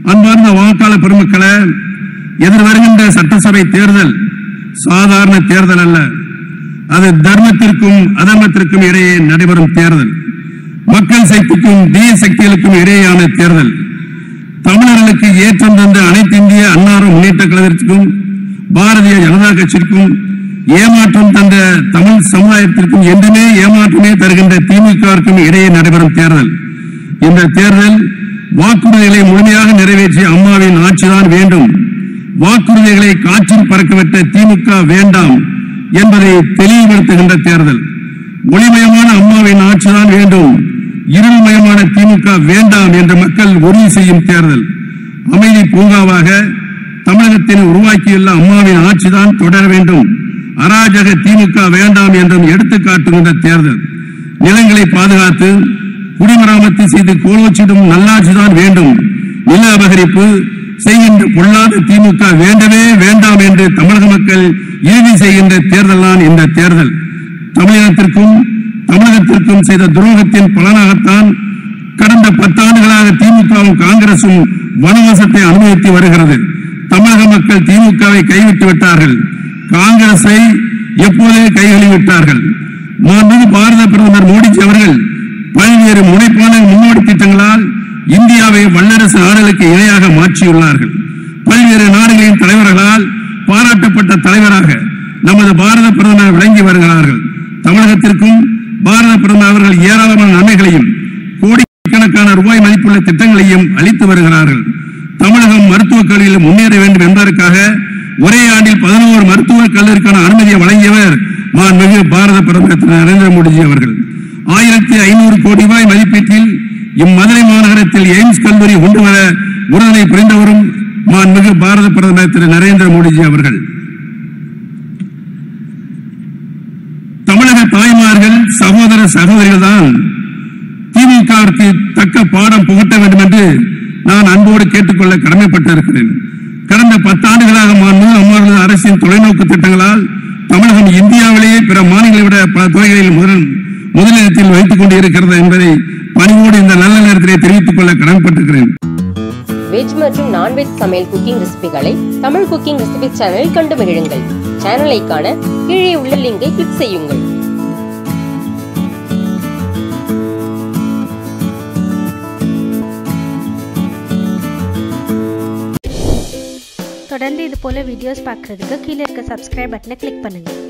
அன்பார்ந்த வாக்காளர் பெருமக்களே எதிர்வருகின்ற சட்டசபை தேர்தல் சாதாரண தேர்தல் அல்ல அது தர்மத்திற்கும் அதர்மத்திற்கும் இடையே நடைபெறும் தேர்தல் மக்கள் சக்திக்கும் தீய சக்திகளுக்கும் இடையேயான தேர்தல் தமிழர்களுக்கு ஏற்றம் தந்த அனைத்து இந்திய அன்னார முன்னேற்ற கழகத்திற்கும் பாரதிய ஜனதா கட்சிக்கும் ஏமாற்றம் தந்த தமிழ் சமுதாயத்திற்கும் என்றுமே ஏமாற்றமே தருகின்ற திமுகவிற்கும் இடையே நடைபெறும் தேர்தல் இந்த தேர்தல் வாக்குறுதிகளை முழுமையாக நிறைவேற்றிய அம்மாவின் ஆட்சிதான் வேண்டும் வாக்குறுதிகளை காற்றில் பறக்கவிட்ட திமுக வேண்டாம் என்பதை தெளிவுபடுத்துகின்ற தேர்தல் ஒளிமயமான அம்மாவின் ஆட்சிதான் வேண்டும் இருள்மயமான திமுக வேண்டாம் என்று மக்கள் உறுதி செய்யும் தேர்தல் அமைதி பூங்காவாக தமிழகத்தில் உருவாக்கியுள்ள அம்மாவின் ஆட்சிதான் தொடர வேண்டும் அராஜக திமுக வேண்டாம் என்றும் எடுத்துக்காட்டுகின்ற தேர்தல் நிலங்களை பாதுகாத்து குடிமராமத்து செய்து கோலோச்சிடும் நல்லாட்சிதான் வேண்டும் நில அபகரிப்பு செய்கின்ற பொல்லாத திமுக வேண்டவே வேண்டாம் என்று தமிழக மக்கள் இறுதி செய்கின்ற தேர்தல் தான் இந்த தேர்தல் தமிழினத்திற்கும் தமிழகத்திற்கும் செய்த துரோகத்தின் பலனாகத்தான் கடந்த பத்தாண்டுகளாக திமுகவும் காங்கிரசும் வனவாசத்தை அனுபவித்து வருகிறது தமிழக மக்கள் திமுகவை கைவிட்டு விட்டார்கள் காங்கிரஸை எப்போதே கைகழுவி விட்டார்கள் மாண்புமிகு பாரத பிரதமர் மோடிஜி அவர்கள் பல்வேறு முனைப்பான முன்னோடி திட்டங்களால் இந்தியாவை வல்லரசு நாடுகளுக்கு இணையாக மாற்றியுள்ளார்கள் பல்வேறு நாடுகளின் தலைவர்களால் பாராட்டப்பட்ட தலைவராக நமது பாரத பிரதமர் விளங்கி வருகிறார்கள் தமிழகத்திற்கும் பாரத பிரதமர் அவர்கள் ஏராளமான நன்மைகளையும் கோடிக்கணக்கான ரூபாய் மதிப்புள்ள திட்டங்களையும் அளித்து வருகிறார்கள் தமிழகம் மருத்துவக் கல்வியில் முன்னேற வேண்டும் என்பதற்காக ஒரே ஆண்டில் பதினோரு மருத்துவக் கல்லூரிக்கான அனுமதியை வழங்கியவர் மாண்புமிகு பாரத பிரதமர் திரு நரேந்திர மோடிஜி அவர்கள் ஆயிரத்தி ஐநூறு கோடி ரூபாய் மதிப்பீட்டில் இம்மதுரை மாநகரத்தில் எய்ம்ஸ் கல்லூரி கொண்டு வர உறுதுணை புரிந்தவரும் மாண்புமிகு பாரத பிரதமர் திரு நரேந்திர மோடிஜி அவர்கள் தமிழக தாய்மார்கள் சகோதர சகோதரிகள் தான் திமுகவிற்கு தக்க பாடம் புகட்ட வேண்டும் என்று நான் அன்போடு கேட்டுக்கொள்ள கடமைப்பட்டிருக்கிறேன் கடந்த பத்தாண்டுகளாக மாண்புமிகு அம்மாவர்களது அரசின் தொலைநோக்கு திட்டங்களால் தமிழகம் இந்தியாவிலேயே பிற மாநிலங்களை விட பல துறைகளில் முதல் முதலிடத்தில் வைத்துக் கொண்டு இருக்கிறது என்பதை பணிவோடு இந்த நல்ல நேரத்திலே தெரிவித்துக் கொள்ள கடமைப்பட்டிருக்கிறேன் வெஜ் மற்றும் நான்வெஜ் சமையல் குக்கிங் ரெசிபிகளை தமிழ் குக்கிங் ரெசிபி சேனலில் கண்டு மகிழுங்கள் சேனலை காண கீழே உள்ள லிங்கை கிளிக் செய்யுங்கள் தொடர்ந்து இது போல வீடியோஸ் பார்க்குறதுக்கு கீழே இருக்க சப்ஸ்கிரைப் பட்டனை கிளிக் பண்ணுங்கள்